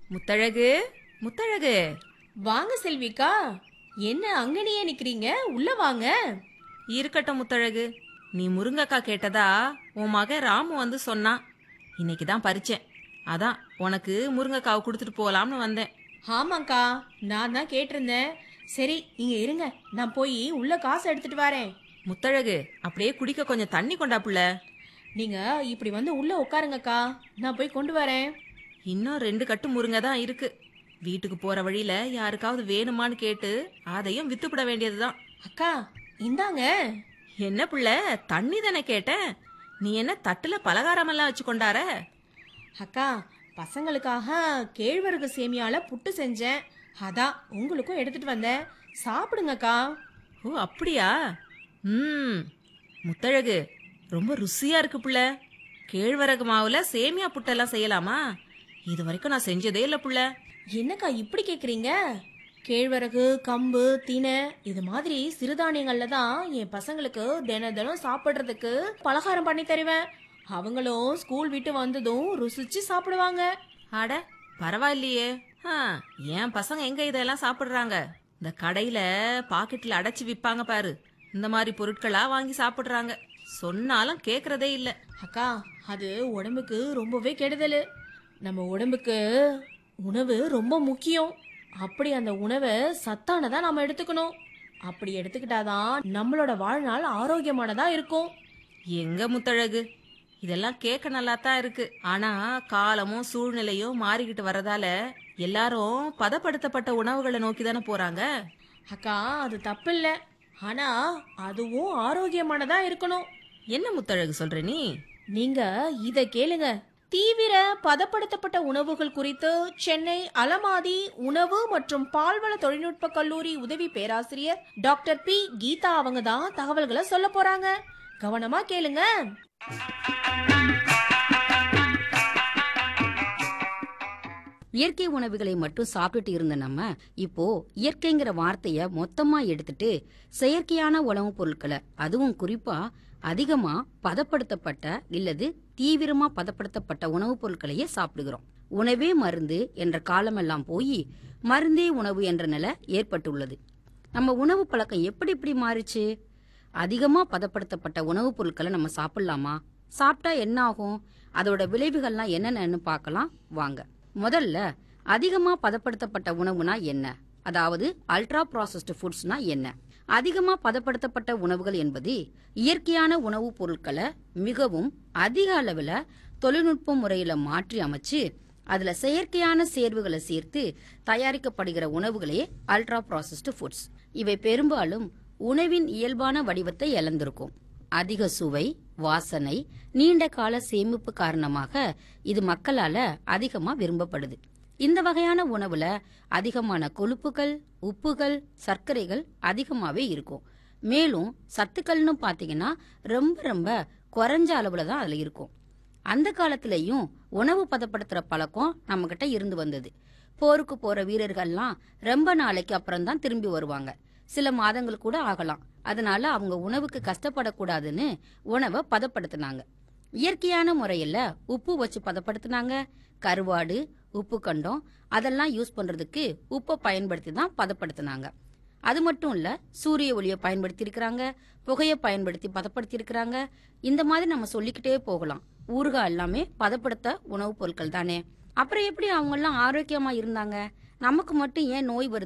முத்தழகு முத்தழகு வாங்க செல்விக்கா என்ன அங்கனையே நிக்கிறீங்க உள்ள வாங்க இருக்கட்டும் முத்தழகு நீ முருங்கக்காய் கேட்டதா உன் மகன் ராமு வந்து சொன்னான் இன்னைக்கு தான் பறிச்சேன் அதான் உனக்கு முருங்கைக்காவை கொடுத்துட்டு போலாம்னு வந்தேன் ஆமாக்கா நான் தான் கேட்டிருந்தேன் சரி இங்க இருங்க நான் போய் உள்ள காசு எடுத்துட்டு வரேன் முத்தழகு அப்படியே குடிக்க கொஞ்சம் தண்ணி கொண்டா புள்ள நீங்க இப்படி வந்து உள்ள உட்காருங்கக்கா நான் போய் கொண்டு வரேன் இன்னும் ரெண்டு கட்டு முருங்கை தான் இருக்கு வீட்டுக்கு போற வழியில யாருக்காவது வேணுமான்னு கேட்டு அதையும் வித்துப்பிட வேண்டியதுதான் அக்கா இந்தாங்க என்ன புள்ள தண்ணி தானே கேட்டேன் நீ என்ன தட்டுல பலகாரமெல்லாம் வச்சு கொண்டார அக்கா பசங்களுக்காக கேழ்வரகு சேமியால புட்டு செஞ்சேன் அதான் உங்களுக்கும் எடுத்துட்டு வந்தேன் சாப்பிடுங்கக்கா ஓ அப்படியா ம் முத்தழகு ரொம்ப ருசியா இருக்கு புள்ள கேழ்வரகு மாவுல சேமியா புட்டெல்லாம் செய்யலாமா இது வரைக்கும் நான் செஞ்சதே இல்லை புள்ள என்னக்கா இப்படி கேக்குறீங்க கேழ்வரகு கம்பு தினை இது மாதிரி சிறுதானியங்கள்ல தான் என் பசங்களுக்கு தின தினம் சாப்பிடுறதுக்கு பலகாரம் பண்ணி தருவேன் அவங்களும் ஸ்கூல் விட்டு வந்ததும் ருசிச்சு சாப்பிடுவாங்க அட பரவாயில்லையே ஆ, என் பசங்க எங்க இதெல்லாம் சாப்பிடுறாங்க இந்த கடையில பாக்கெட்ல அடைச்சு விப்பாங்க பாரு இந்த மாதிரி பொருட்களா வாங்கி சாப்பிடுறாங்க சொன்னாலும் கேக்குறதே இல்ல அக்கா அது உடம்புக்கு ரொம்பவே கெடுதல் நம்ம உடம்புக்கு உணவு ரொம்ப முக்கியம் அப்படி அந்த உணவை சத்தானதா நாம எடுத்துக்கணும் அப்படி எடுத்துக்கிட்டாதான் நம்மளோட வாழ்நாள் ஆரோக்கியமானதா இருக்கும் எங்க முத்தழகு இதெல்லாம் கேட்க நல்லா தான் இருக்கு ஆனா காலமும் சூழ்நிலையும் மாறிக்கிட்டு வரதால எல்லாரும் பதப்படுத்தப்பட்ட உணவுகளை நோக்கி தானே போறாங்க அக்கா அது தப்பு இல்ல ஆனா அதுவும் ஆரோக்கியமானதா இருக்கணும் என்ன முத்தழகு சொல்ற நீ நீங்க இத கேளுங்க தீவிர பதப்படுத்தப்பட்ட உணவுகள் குறித்து சென்னை அலமாதி உணவு மற்றும் பால்வள தொழில்நுட்ப கல்லூரி உதவி பேராசிரியர் டாக்டர் பி கீதா அவங்க தான் தகவல்களை சொல்ல போறாங்க கவனமா கேளுங்க இயற்கை உணவுகளை மட்டும் சாப்பிட்டுட்டு இருந்த நம்ம இப்போ இயற்கைங்கிற வார்த்தைய மொத்தமா எடுத்துட்டு செயற்கையான உணவுப் பொருட்களை அதுவும் குறிப்பா அதிகமா பதப்படுத்தப்பட்ட இல்லது தீவிரமா பதப்படுத்தப்பட்ட உணவுப் பொருட்களையே சாப்பிடுகிறோம் உணவே மருந்து என்ற காலமெல்லாம் போய் மருந்தே உணவு என்ற நிலை ஏற்பட்டுள்ளது நம்ம உணவு பழக்கம் எப்படி இப்படி மாறிச்சு அதிகமா பதப்படுத்தப்பட்ட உணவுப் பொருட்களை நம்ம சாப்பிடலாமா சாப்பிட்டா என்ன ஆகும் அதோட விளைவுகள்லாம் என்னென்னு பார்க்கலாம் வாங்க முதல்ல அதிகமா பதப்படுத்தப்பட்ட உணவுனா என்ன அதாவது அல்ட்ரா ப்ராசஸ்டு ஃபுட்ஸ்னா என்ன அதிகமா பதப்படுத்தப்பட்ட உணவுகள் என்பது இயற்கையான உணவுப் பொருட்களை மிகவும் அதிக அளவுல தொழில்நுட்ப முறையில மாற்றி அமைச்சு அதுல செயற்கையான சேர்வுகளை சேர்த்து தயாரிக்கப்படுகிற உணவுகளே அல்ட்ரா ப்ராசஸ்டு ஃபுட்ஸ் இவை பெரும்பாலும் உணவின் இயல்பான வடிவத்தை இழந்திருக்கும் அதிக சுவை வாசனை நீண்ட கால சேமிப்பு காரணமாக இது மக்களால அதிகமா விரும்பப்படுது இந்த வகையான உணவுல அதிகமான கொழுப்புகள் உப்புகள் சர்க்கரைகள் அதிகமாவே இருக்கும் மேலும் சத்துக்கள்னு பாத்தீங்கன்னா ரொம்ப ரொம்ப குறைஞ்ச அளவுல தான் அதுல இருக்கும் அந்த காலத்திலயும் உணவு பதப்படுத்துற பழக்கம் நம்ம கிட்ட இருந்து வந்தது போருக்கு போற வீரர்கள்லாம் ரொம்ப நாளைக்கு அப்புறம் தான் திரும்பி வருவாங்க சில மாதங்கள் கூட ஆகலாம் அதனால அவங்க உணவுக்கு கஷ்டப்படக்கூடாதுன்னு உணவை பதப்படுத்தினாங்க இயற்கையான முறையில உப்பு வச்சு பதப்படுத்தினாங்க கருவாடு உப்பு கண்டம் அதெல்லாம் யூஸ் பண்றதுக்கு உப்பை பயன்படுத்தி தான் பதப்படுத்தினாங்க அது மட்டும் இல்ல சூரிய ஒளியை பயன்படுத்தி இருக்கிறாங்க புகையை பயன்படுத்தி பதப்படுத்தி இருக்கிறாங்க இந்த மாதிரி நம்ம சொல்லிக்கிட்டே போகலாம் ஊறுகாய் எல்லாமே பதப்படுத்த உணவுப் பொருட்கள் தானே அப்புறம் எப்படி அவங்க எல்லாம் ஆரோக்கியமா இருந்தாங்க நமக்கு மட்டும் ஏன் நோய் வருது